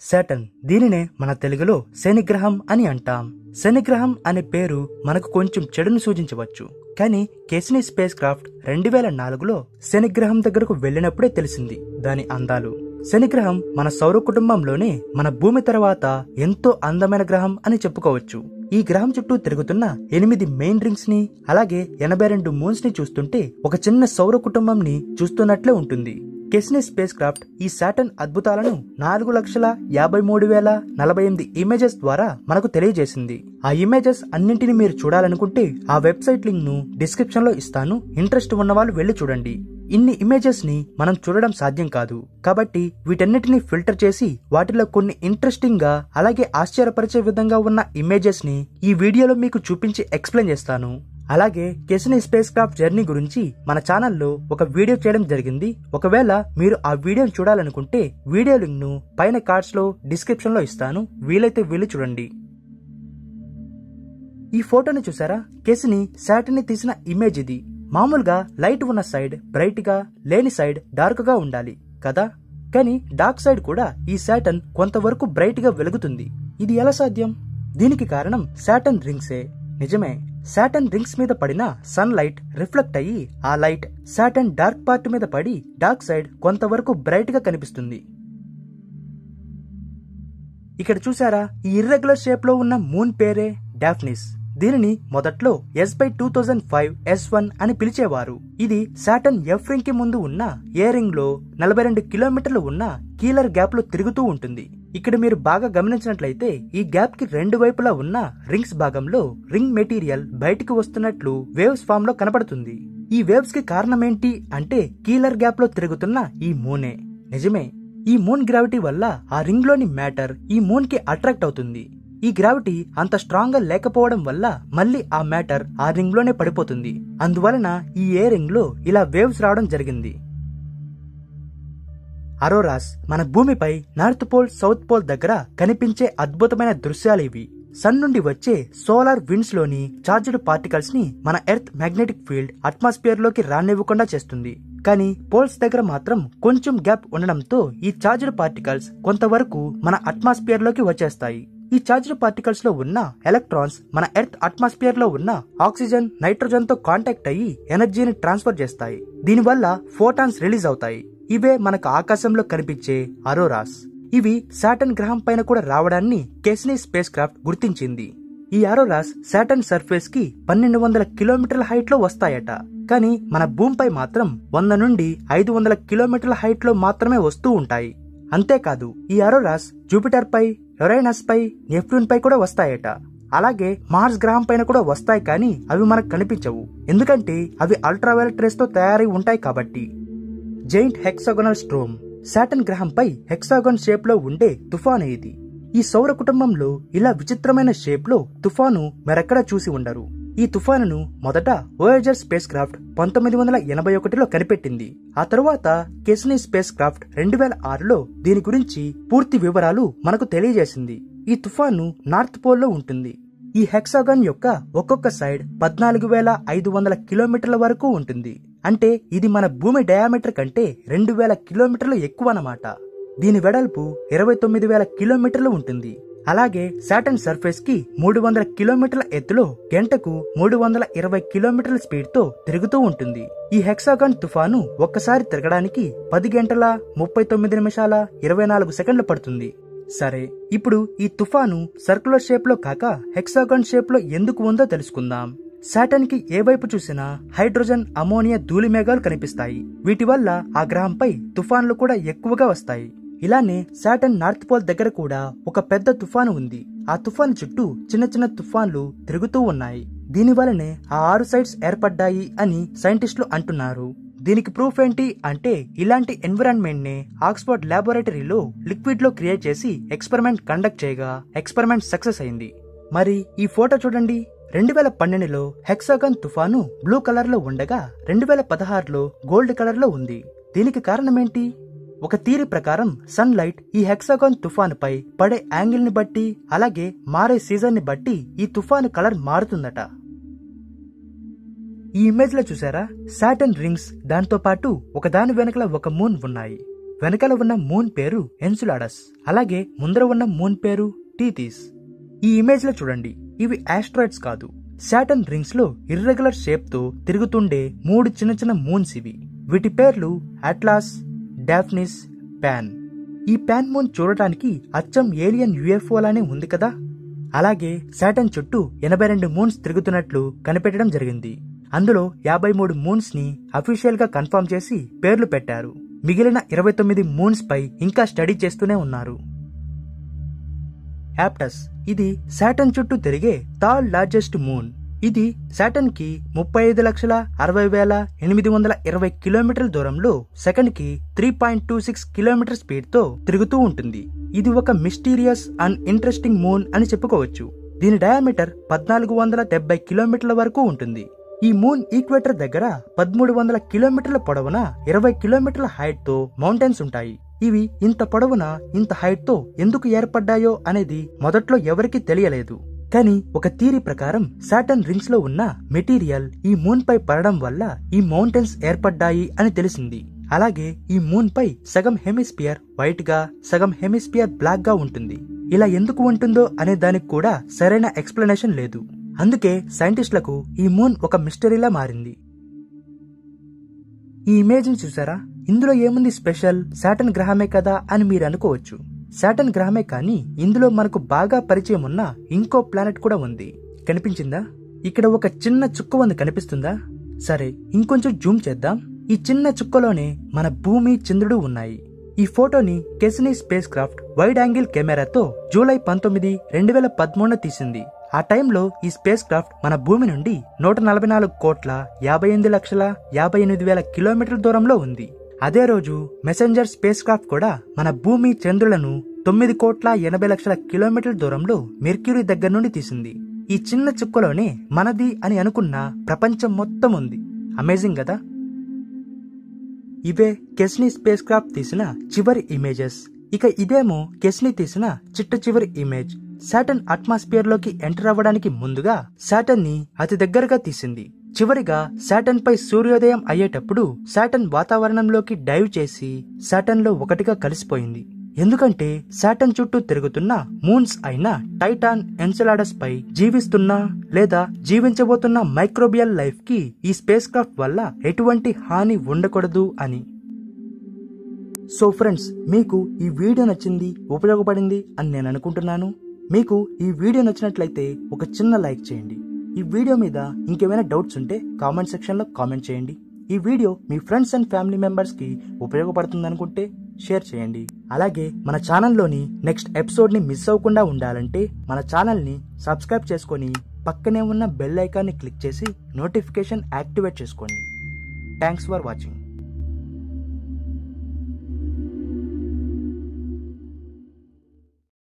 Saturn దీనినే మన తెలుగులో శనిగ్రహం అని అంటాం శనిగ్రహం అనే పేరు మనకు కొంచెం చెడును సూచించవచ్చు కానీ కెసినీ స్పేస్ క్రాఫ్ట్ రెండు వేల నాలుగులో శనిగ్రహం దగ్గరకు వెళ్ళినప్పుడే తెలిసింది దాని అందాలు శనిగ్రహం మన సౌర కుటుంబంలోనే మన భూమి తర్వాత ఎంతో అందమైన గ్రహం అని చెప్పుకోవచ్చు ఈ గ్రహం చుట్టూ తిరుగుతున్న ఎనిమిది మెయిన్ రింగ్స్ ని అలాగే ఎనభై రెండు మూన్స్ ని చూస్తుంటే ఒక చిన్న సౌర కుటుంబంని చూస్తున్నట్లే ఉంటుంది కెస్నీ స్పేస్ క్రాఫ్ట్ ఈ సాటర్న్ అద్భుతాలను నాలుగు లక్షల యాభై మూడు వేల నలభై ఎనిమిది ఇమేజెస్ ద్వారా మనకు తెలియజేసింది ఆ ఇమేజెస్ అన్నింటిని మీరు చూడాలనుకుంటే ఆ వెబ్సైట్ లింక్ ను డిస్క్రిప్షన్ లో ఇస్తాను ఇంట్రెస్ట్ ఉన్న వాళ్ళు వెళ్ళి చూడండి ఇన్ని ఇమేజెస్ ని మనం చూడడం సాధ్యం కాదు కాబట్టి వీటన్నిటిని ఫిల్టర్ చేసి వాటిలో కొన్ని ఇంట్రెస్టింగ్ గా అలాగే ఆశ్చర్యపరిచే విధంగా ఉన్న ఇమేజెస్ ని ఈ వీడియోలో మీకు చూపించి ఎక్స్ప్లెయిన్ చేస్తాను అలాగే కెసిని స్పేస్ క్రాఫ్ట్ జర్నీ గురించి మన ఛానల్లో ఒక వీడియో చేయడం జరిగింది ఒకవేళ మీరు ఆ వీడియోని చూడాలనుకుంటే వీడియో లింక్ ను పైన కార్డ్స్ లో డిస్క్రిప్షన్ లో ఇస్తాను వీలైతే వీలు చూడండి ఈ ఫోటోని చూసారా కెసిని శాటన్ ని తీసిన ఇమేజ్ ఇది మామూలుగా లైట్ ఉన్న సైడ్ బ్రైట్ గా లేని సైడ్ డార్క్ గా ఉండాలి కదా కానీ డార్క్ సైడ్ కూడా ఈ శాటన్ కొంతవరకు బ్రైట్ గా వెలుగుతుంది ఇది ఎలా సాధ్యం దీనికి కారణం శాటన్ రింగ్సే నిజమే శాటన్ రింగ్స్ మీద పడిన సన్ లైట్ రిఫ్లెక్ట్ అయ్యి ఆ లైట్ శాటన్ డార్క్ పార్ట్ మీద పడి డార్క్ సైడ్ కొంతవరకు బ్రైట్ గా కనిపిస్తుంది ఇక్కడ చూసారా ఈ ఇర్రెగ్యులర్ షేప్ లో ఉన్న మూన్ పేరే డాఫ్నిస్ దీనిని మొదట్లో S by two thousand five S one అని పిలిచేవారు ఇది సాటన్ ఎఫ్ రింగ్ కి ముందు ఉన్న ఏ రింగ్ లో నలభై రెండు కిలోమీటర్లు ఉన్న కీలర్ గ్యాప్ లో తిరుగుతూ ఉంటుంది ఇక్కడ మీరు బాగా గమనించినట్లయితే ఈ గ్యాప్ కి రెండు వైపులా ఉన్న రింగ్స్ భాగంలో రింగ్ మెటీరియల్ బయటికి వస్తున్నట్లు వేవ్స్ ఫామ్ లో కనపడుతుంది ఈ వేవ్స్ కి కారణమేంటి అంటే కీలర్ గ్యాప్ లో తిరుగుతున్న ఈ మూనే నిజమే ఈ మూన్ గ్రావిటీ వల్ల ఆ రింగ్ లోని మ్యాటర్ ఈ మూన్ కి అట్రాక్ట్ అవుతుంది ఈ గ్రావిటీ అంత స్ట్రాంగ్ గా లేకపోవడం వల్ల మళ్ళీ ఆ మ్యాటర్ ఆ రింగ్ లోనే పడిపోతుంది అందువలన ఈ ఏ రింగ్ లో ఇలా వేవ్స్ రావడం జరిగింది అరోరాస్ మన భూమిపై నార్త్ పోల్ సౌత్ పోల్ దగ్గర కనిపించే అద్భుతమైన దృశ్యాలు ఇవి సన్ నుండి వచ్చే సోలార్ విండ్స్ లోని చార్జ్డ్ పార్టికల్స్ ని మన ఎర్త్ మ్యాగ్నెటిక్ ఫీల్డ్ అట్మాస్ఫియర్ లోకి రానివ్వకుండా చేస్తుంది కానీ పోల్స్ దగ్గర మాత్రం కొంచెం గ్యాప్ ఉండడంతో ఈ చార్జ్డ్ పార్టికల్స్ కొంతవరకు మన అట్మాస్ఫియర్ లోకి వచ్చేస్తాయి ఈ చార్జ్డ్ పార్టికల్స్ లో ఉన్న ఎలక్ట్రాన్స్ మన ఎర్త్ అట్మాస్ఫియర్ లో ఉన్న ఆక్సిజన్ నైట్రోజన్ తో కాంటాక్ట్ అయ్యి ఎనర్జీని ట్రాన్స్ఫర్ చేస్తాయి దీనివల్ల ఫోటాన్స్ రిలీజ్ అవుతాయి ఇవే మనకు ఆకాశంలో కనిపించే అరోరాస్ ఇవి సాటర్న్ గ్రహం పైన కూడా రావడాన్ని కెస్నీ స్పేస్ క్రాఫ్ట్ గుర్తించింది ఈ అరోరాస్ సాటర్న్ సర్ఫేస్ కి పన్నెండు వందల కిలోమీటర్ల హైట్ లో వస్తాయట కానీ మన భూమిపై మాత్రం వంద నుండి ఐదు వందల కిలోమీటర్ల హైట్ లో మాత్రమే వస్తూ ఉంటాయి అంతేకాదు ఈ అరోరాస్ జూపిటర్ పై యొరైనస్ పై నెప్ట్యూన్ పై కూడా వస్తాయట అలాగే మార్స్ గ్రహం పైన కూడా వస్తాయి కానీ అవి మనకు కనిపించవు ఎందుకంటే అవి అల్ట్రావైలెట్ రేస్ తో తయారై ఉంటాయి కాబట్టి జైంట్ హెక్సాగోనల్ స్ట్రోమ్ సాటన్ గ్రహంపై హెక్సాగోన్ షేప్ లో ఉండే తుఫాను ఇది ఈ సౌర కుటుంబంలో ఇలా విచిత్రమైన షేప్ లో తుఫాను మరెక్కడా చూసి ఉండరు ఈ తుఫానును మొదట ఓయేజర్ స్పేస్ క్రాఫ్ట్ పంతొమ్మిది వందల ఎనభై ఒకటిలో కనిపెట్టింది ఆ తరువాత కెస్నీ స్పేస్ క్రాఫ్ట్ రెండు వేల ఆరులో దీని గురించి పూర్తి వివరాలు మనకు తెలియజేసింది ఈ తుఫాను నార్త్ పోల్ లో ఉంటుంది ఈ హెక్సాగాన్ యొక్క ఒక్కొక్క సైడ్ పద్నాలుగు వేల ఐదు వందల కిలోమీటర్ల వరకు ఉంటుంది అంటే ఇది మన భూమి డయామీటర్ కంటే రెండు వేల కిలోమీటర్లు ఎక్కువ అన్నమాట దీని వెడల్పు ఇరవై తొమ్మిది వేల కిలోమీటర్లు ఉంటుంది అలాగే సాటర్న్ సర్ఫేస్ కి మూడు వందల కిలోమీటర్ల ఎత్తులో గంటకు మూడు వందల ఇరవై కిలోమీటర్ల స్పీడ్ తో తిరుగుతూ ఉంటుంది ఈ హెక్సాగాన్ తుఫాను ఒక్కసారి తిరగడానికి పది గంటల ముప్పై తొమ్మిది నిమిషాల ఇరవై నాలుగు సెకండ్లు పడుతుంది సరే ఇప్పుడు ఈ తుఫాను సర్కులర్ షేప్ లో కాక హెక్సాగాన్ షేప్ లో ఎందుకు ఉందో తెలుసుకుందాం సాటర్న్ కి ఏ వైపు చూసినా హైడ్రోజన్ అమోనియా ధూళి మేఘాలు కనిపిస్తాయి వీటి వల్ల ఆ గ్రహంపై తుఫాన్లు కూడా ఎక్కువగా వస్తాయి ఇలానే సాటర్న్ నార్త్ పోల్ దగ్గర కూడా ఒక పెద్ద తుఫాను ఉంది ఆ తుఫాను చుట్టూ చిన్న చిన్న తుఫాన్లు తిరుగుతూ ఉన్నాయి దీనివల్లనే ఆ ఆరు సైడ్స్ ఏర్పడ్డాయి అని సైంటిస్టులు అంటున్నారు దీనికి ప్రూఫ్ ఏంటి అంటే ఇలాంటి ఎన్విరాన్మెంట్ నే ఆక్స్ఫర్డ్ ల్యాబొరేటరీలో లిక్విడ్ లో క్రియేట్ చేసి ఎక్స్పెరిమెంట్ కండక్ట్ చేయగా ఎక్స్పెరిమెంట్ సక్సెస్ అయింది మరి ఈ ఫోటో చూడండి రెండు వేల పన్నెండులో హెక్సాగన్ తుఫాను బ్లూ కలర్ లో ఉండగా రెండు వేల పదహారులో గోల్డ్ కలర్ లో ఉంది దీనికి కారణమేంటి ఒక థీరీ ప్రకారం సన్ లైట్ ఈ హెక్సాగాన్ తుఫాను పై పడే యాంగిల్ ని బట్టి అలాగే మారే సీజన్ ని బట్టి ఈ తుఫాను కలర్ మారుతుందట ఈ ఇమేజ్ లో చూసారా సాటర్న్ రింగ్స్ దాంతో పాటు ఒక దాని వెనకల ఒక మూన్ ఉన్నాయి వెనకాల ఉన్న మూన్ పేరు ఎన్సులాడస్ అలాగే ముందర ఉన్న మూన్ పేరు టీథీస్ ఈ ఇమేజ్ లో చూడండి ఇవి ఆస్ట్రాయిడ్స్ కాదు శాటన్ రింగ్స్ లో ఇర్రెగ్యులర్ షేప్ తో తిరుగుతుండే మూడు చిన్న చిన్న మూన్స్ ఇవి వీటి పేర్లు అట్లాస్ డాఫ్నిస్ ప్యాన్ ఈ ప్యాన్ మూన్ చూడటానికి అచ్చం ఏలియన్ యుఎఫ్ఓ లానే ఉంది కదా అలాగే శాటన్ చుట్టూ ఎనభై రెండు మూన్స్ తిరుగుతున్నట్లు కనిపెట్టడం జరిగింది అందులో యాభై మూడు మూన్స్ ని అఫీషియల్ గా కన్ఫర్మ్ చేసి పేర్లు పెట్టారు మిగిలిన ఇరవై తొమ్మిది మూన్స్ పై ఇంకా స్టడీ చేస్తూనే ఉన్నారు యాప్టస్ ఇది శాటన్ చుట్టూ తిరిగే థర్డ్ లార్జెస్ట్ మూన్ ఇది శాటన్ కి ముప్పై ఐదు లక్షల అరవై వేల ఎనిమిది వందల ఇరవై కిలోమీటర్ల దూరంలో సెకండ్ కి three point two six kilometre speed తో తిరుగుతూ ఉంటుంది ఇది ఒక మిస్టీరియస్ అండ్ ఇంట్రెస్టింగ్ మూన్ అని చెప్పుకోవచ్చు దీని డయామీటర్ పద్నాలుగు వందల డెబ్బై కిలోమీటర్ల వరకు ఉంటుంది ఈ మూన్ ఈక్వేటర్ దగ్గర పదమూడు వందల కిలోమీటర్ల పొడవున ఇరవై కిలోమీటర్ల హైట్ తో మౌంటైన్స్ ఉంటాయి ఇవి ఇంత పొడవున ఇంత హైట్ తో ఎందుకు ఏర్పడ్డాయో అనేది మొదట్లో ఎవరికీ తెలియలేదు కానీ ఒక థీరీ ప్రకారం సాటర్న్ రింగ్స్ లో ఉన్న మెటీరియల్ ఈ మూన్ పై పడడం వల్ల ఈ మౌంటైన్స్ ఏర్పడ్డాయి అని తెలిసింది అలాగే ఈ మూన్ పై సగం హెమిస్పియర్ వైట్ గా సగం హెమిస్పియర్ బ్లాక్ గా ఉంటుంది ఇలా ఎందుకు ఉంటుందో అనే దానికి కూడా సరైన ఎక్స్ప్లెనేషన్ లేదు అందుకే సైంటిస్టులకు ఈ మూన్ ఒక మిస్టరీలా మారింది ఈ ఇమేజ్ ని చూసారా ఇందులో ఏముంది స్పెషల్ సాటన్ గ్రహమే కదా అని మీరు అనుకోవచ్చు సాటన్ గ్రహమే కానీ ఇందులో మనకు బాగా పరిచయం ఉన్న ఇంకో ప్లానెట్ కూడా ఉంది కనిపించిందా ఇక్కడ ఒక చిన్న చుక్క ఉంది కనిపిస్తుందా సరే ఇంకొంచెం జూమ్ చేద్దాం ఈ చిన్న చుక్కలోనే మన భూమి చంద్రుడు ఉన్నాయి ఈ ఫోటోని Cassini spacecraft wide angle కెమెరాతో జూలై పంతొమ్మిది రెండు వేల పదమూడున తీసింది ఆ టైంలో ఈ స్పేస్ క్రాఫ్ట్ మన భూమి నుండి నూట నలభై నాలుగు కోట్ల యాభై ఎనిమిది లక్షల యాభై ఎనిమిది వేల కిలోమీటర్ల దూరంలో ఉంది అదే రోజు మెసెంజర్ స్పేస్ క్రాఫ్ట్ కూడా మన భూమి చంద్రులను తొమ్మిది కోట్ల ఎనభై లక్షల కిలోమీటర్ల దూరంలో మెర్క్యూరీ దగ్గర నుండి తీసింది ఈ చిన్న చుక్కలోనే మనది అని అనుకున్న ప్రపంచం మొత్తం ఉంది అమేజింగ్ కదా ఇవే కెస్నీ స్పేస్ క్రాఫ్ట్ తీసిన చివరి ఇమేజెస్ ఇక ఇదేమో కెస్నీ తీసిన చిట్ట చివరి ఇమేజ్ సాటన్ అట్మాస్ఫియర్ లోకి ఎంటర్ అవ్వడానికి ముందుగా సాటన్ ని అతి దగ్గరగా తీసింది చివరిగా సాటన్ పై సూర్యోదయం అయ్యేటప్పుడు సాటన్ వాతావరణంలోకి డైవ్ చేసి సాటన్ లో ఒకటిగా కలిసిపోయింది ఎందుకంటే సాటన్ చుట్టూ తిరుగుతున్న మూన్స్ అయిన టైటాన్ ఎన్సెలాడస్ పై జీవిస్తున్న లేదా జీవించబోతున్న మైక్రోబియల్ లైఫ్ కి ఈ స్పేస్ క్రాఫ్ట్ వల్ల ఎటువంటి హాని ఉండకూడదు అని సో ఫ్రెండ్స్ మీకు ఈ వీడియో నచ్చింది ఉపయోగపడింది అని నేను అనుకుంటున్నాను మీకు ఈ వీడియో నచ్చినట్లయితే ఒక చిన్న లైక్ చేయండి ఈ వీడియో మీద ఇంకేమైనా డౌట్స్ ఉంటే కామెంట్ సెక్షన్ లో కామెంట్ చేయండి ఈ వీడియో మీ ఫ్రెండ్స్ అండ్ ఫ్యామిలీ మెంబర్స్ కి ఉపయోగపడుతుంది అనుకుంటే షేర్ చేయండి అలాగే మన ఛానల్లోని నెక్స్ట్ ఎపిసోడ్ ని మిస్ అవ్వకుండా ఉండాలంటే మన ఛానల్ ని సబ్స్క్రైబ్ చేసుకొని పక్కనే ఉన్న బెల్ ఐకాన్ని క్లిక్ చేసి నోటిఫికేషన్ యాక్టివేట్ చేసుకోండి థ్యాంక్స్ ఫర్ వాచింగ్